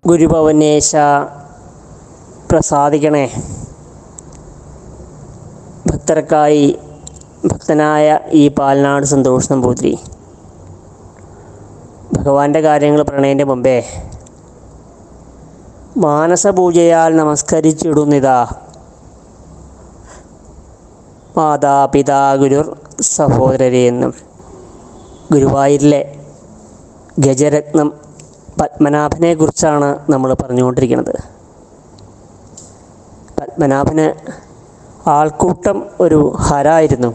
ഗുരുഭവനേശ പ്രസാദിക്കണേ ഭക്തർക്കായി ഭക്തനായ ഈ പാലനാട് സന്തോഷ് നമ്പൂതിരി ഭഗവാന്റെ കാര്യങ്ങൾ പ്രണയൻ്റെ മുമ്പേ മാനസപൂജയാൽ നമസ്കരിച്ചിടുന്നിതാ മാതാപിതാ ഗുരുർ സഹോദരരെ എന്നും ഗുരുവായൂരിലെ ഗജരത്നം പത്മനാഭനെ കുറിച്ചാണ് നമ്മൾ പറഞ്ഞുകൊണ്ടിരിക്കുന്നത് പത്മനാഭന് ആൾക്കൂട്ടം ഒരു ഹരായിരുന്നു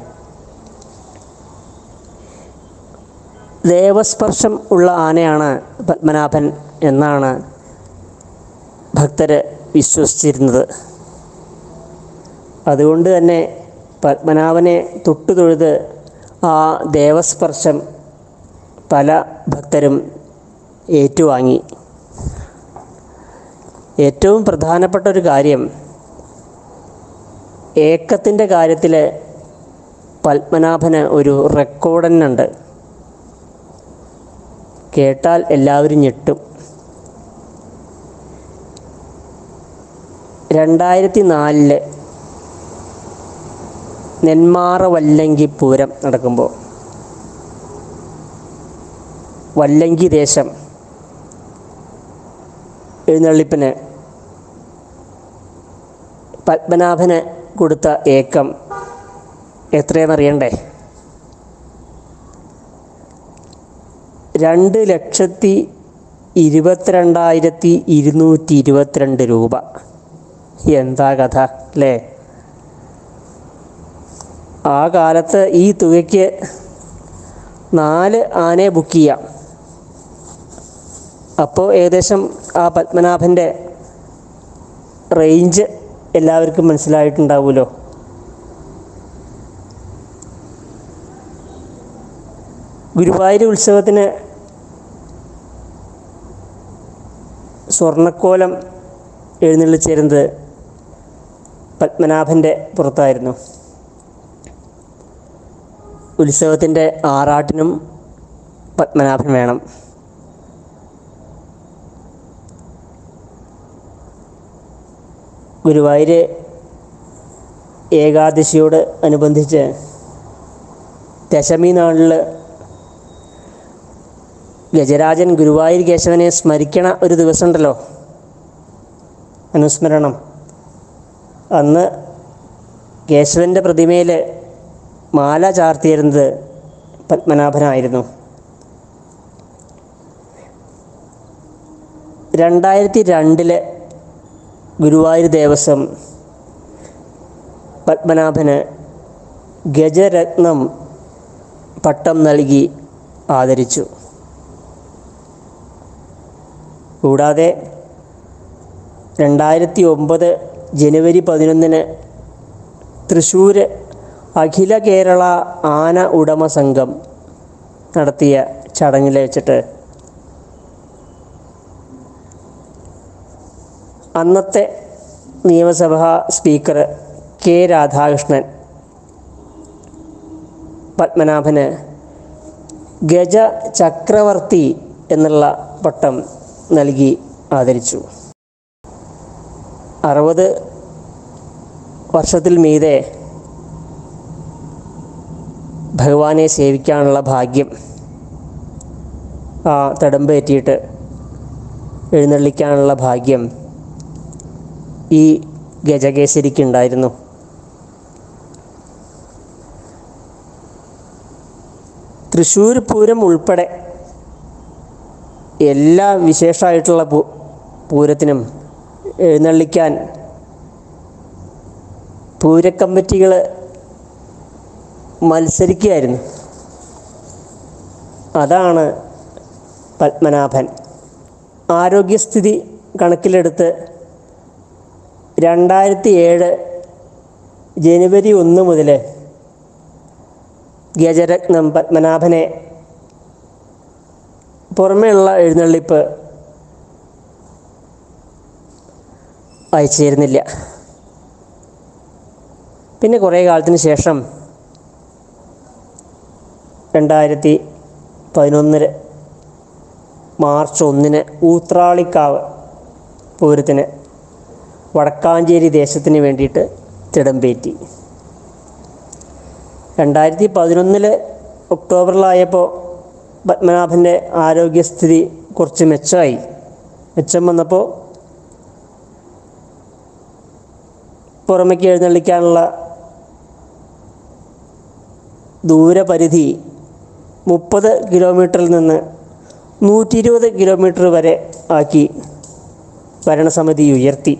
ദേവസ്പർശം ഉള്ള ആനയാണ് പത്മനാഭൻ എന്നാണ് ഭക്തർ വിശ്വസിച്ചിരുന്നത് അതുകൊണ്ട് തന്നെ പത്മനാഭനെ തൊട്ടു തൊഴുത് ആ ദേവസ്പർശം പല ഭക്തരും ഏറ്റുവാങ്ങി ഏറ്റവും പ്രധാനപ്പെട്ട ഒരു കാര്യം ഏക്കത്തിൻ്റെ കാര്യത്തിൽ പത്മനാഭന് ഒരു റെക്കോർഡനുണ്ട് കേട്ടാൽ എല്ലാവരും ഞെട്ടും രണ്ടായിരത്തി നാലില് നെന്മാറ വല്ലങ്കി പൂരം നടക്കുമ്പോൾ വല്ലങ്കി ദേശം എഴുന്നള്ളിപ്പിന് പത്മനാഭന് കൊടുത്ത ഏക്കം എത്രയെന്നറിയണ്ടേ രണ്ട് ലക്ഷത്തി ഇരുപത്തിരണ്ടായിരത്തി ഇരുന്നൂറ്റി ഇരുപത്തിരണ്ട് രൂപ എന്താ കഥ അല്ലേ ആ കാലത്ത് ഈ തുകയ്ക്ക് നാല് ആനയെ ബുക്ക് ചെയ്യാം അപ്പോൾ ഏകദേശം ആ പത്മനാഭൻ്റെ റേഞ്ച് എല്ലാവർക്കും മനസ്സിലായിട്ടുണ്ടാവുമല്ലോ ഗുരുവായൂർ ഉത്സവത്തിന് സ്വർണ്ണക്കോലം എഴുന്നള്ളിച്ചേരുന്നത് പത്മനാഭൻ്റെ പുറത്തായിരുന്നു ഉത്സവത്തിൻ്റെ ആറാട്ടിനും പത്മനാഭൻ വേണം ഗുരുവായൂർ ഏകാദശിയോട് അനുബന്ധിച്ച് ദശമി നാളിൽ ഗജരാജൻ ഗുരുവായൂർ കേശവനെ സ്മരിക്കണ ഒരു ദിവസമുണ്ടല്ലോ അനുസ്മരണം അന്ന് കേശവൻ്റെ പ്രതിമയിൽ മാല ചാർത്തിയിരുന്നത് പത്മനാഭനായിരുന്നു രണ്ടായിരത്തി രണ്ടില് ഗുരുവായൂർ ദേവസ്വം പത്മനാഭന് ഗജരത്നം പട്ടം നൽകി ആദരിച്ചു കൂടാതെ രണ്ടായിരത്തി ഒമ്പത് ജനുവരി പതിനൊന്നിന് തൃശ്ശൂർ അഖില കേരള ആന ഉടമ സംഘം നടത്തിയ ചടങ്ങിൽ വെച്ചിട്ട് അന്നത്തെ നിയമസഭാ സ്പീക്കർ കെ രാധാകൃഷ്ണൻ പത്മനാഭന് ഗജ ചക്രവർത്തി എന്നുള്ള പട്ടം നൽകി ആദരിച്ചു അറുപത് വർഷത്തിൽ മീതെ ഭഗവാനെ സേവിക്കാനുള്ള ഭാഗ്യം ആ തടമ്പേറ്റിയിട്ട് എഴുന്നള്ളിക്കാനുള്ള ഭാഗ്യം ഈ ഗജകേസരിക്കുണ്ടായിരുന്നു തൃശ്ശൂർ പൂരം ഉൾപ്പെടെ എല്ലാ വിശേഷമായിട്ടുള്ള പൂ പൂരത്തിനും എഴുന്നള്ളിക്കാൻ പൂരക്കമ്മിറ്റികൾ മത്സരിക്കുകയായിരുന്നു അതാണ് പത്മനാഭൻ ആരോഗ്യസ്ഥിതി കണക്കിലെടുത്ത് രണ്ടായിരത്തി ഏഴ് ജനുവരി ഒന്ന് മുതൽ ഗജരത്നം പത്മനാഭനെ പുറമേയുള്ള എഴുന്നള്ളിപ്പ് അയച്ചിരുന്നില്ല പിന്നെ കുറേ കാലത്തിന് ശേഷം രണ്ടായിരത്തി പതിനൊന്നില് മാർച്ച് ഒന്നിന് ഊത്രാളിക്കാവ് പൂരത്തിന് വടക്കാഞ്ചേരി ദേശത്തിന് വേണ്ടിയിട്ട് തിടമ്പേറ്റി രണ്ടായിരത്തി പതിനൊന്നില് ഒക്ടോബറിലായപ്പോൾ പത്മനാഭൻ്റെ ആരോഗ്യസ്ഥിതി കുറച്ച് മെച്ചമായി മെച്ചം വന്നപ്പോൾ പുറമേക്ക് എഴുന്നള്ളിക്കാനുള്ള ദൂരപരിധി മുപ്പത് കിലോമീറ്ററിൽ നിന്ന് നൂറ്റി ഇരുപത് കിലോമീറ്റർ വരെ ആക്കി ഭരണസമിതി ഉയർത്തി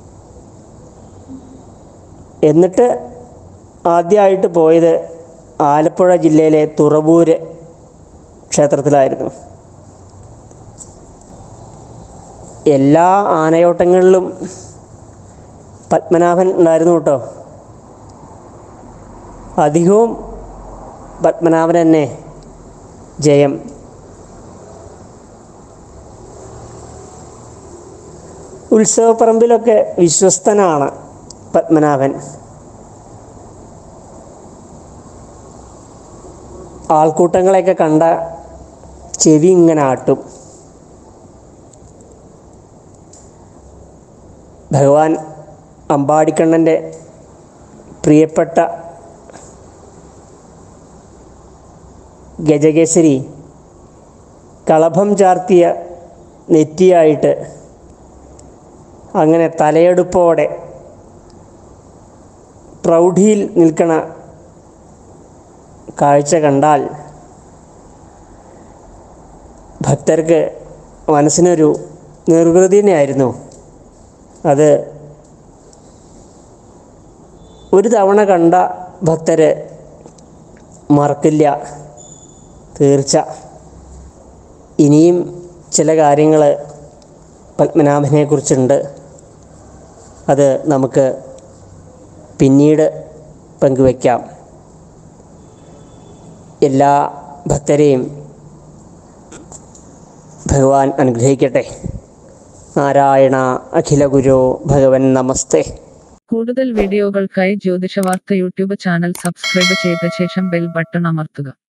എന്നിട്ട് ആദ്യമായിട്ട് പോയത് ആലപ്പുഴ ജില്ലയിലെ തുറവൂര് ക്ഷേത്രത്തിലായിരുന്നു എല്ലാ ആനയോട്ടങ്ങളിലും പത്മനാഭൻ ഉണ്ടായിരുന്നു കേട്ടോ അധികവും പത്മനാഭൻ തന്നെ ജയം ഉത്സവപ്പറമ്പിലൊക്കെ വിശ്വസ്തനാണ് പത്മനാഭൻ ആൾക്കൂട്ടങ്ങളെയൊക്കെ കണ്ട ചെവി ഇങ്ങനെ ആട്ടും ഭഗവാൻ അമ്പാടിക്കണ്ണൻ്റെ പ്രിയപ്പെട്ട ഗജകേസരി കളഭം ചാർത്തിയ നെറ്റിയായിട്ട് അങ്ങനെ തലയെടുപ്പോടെ പ്രൗഢിയിൽ നിൽക്കണ കാഴ്ച കണ്ടാൽ ഭക്തർക്ക് മനസ്സിനൊരു നിർവൃതി തന്നെയായിരുന്നു അത് ഒരു തവണ കണ്ട ഭക്തര് മറക്കില്ല തീർച്ച ഇനിയും ചില കാര്യങ്ങൾ പത്മനാഭനെക്കുറിച്ചുണ്ട് അത് നമുക്ക് പിന്നീട് പങ്കുവയ്ക്കാം എല്ലാ ഭക്തരെയും ഭഗവാൻ അനുഗ്രഹിക്കട്ടെ നാരായണ അഖില ഗുരു ഭഗവൻ നമസ്തേ കൂടുതൽ വീഡിയോകൾക്കായി ജ്യോതിഷവാർത്ത യൂട്യൂബ് ചാനൽ സബ്സ്ക്രൈബ് ചെയ്ത ശേഷം ബെൽ ബട്ടൺ അമർത്തുക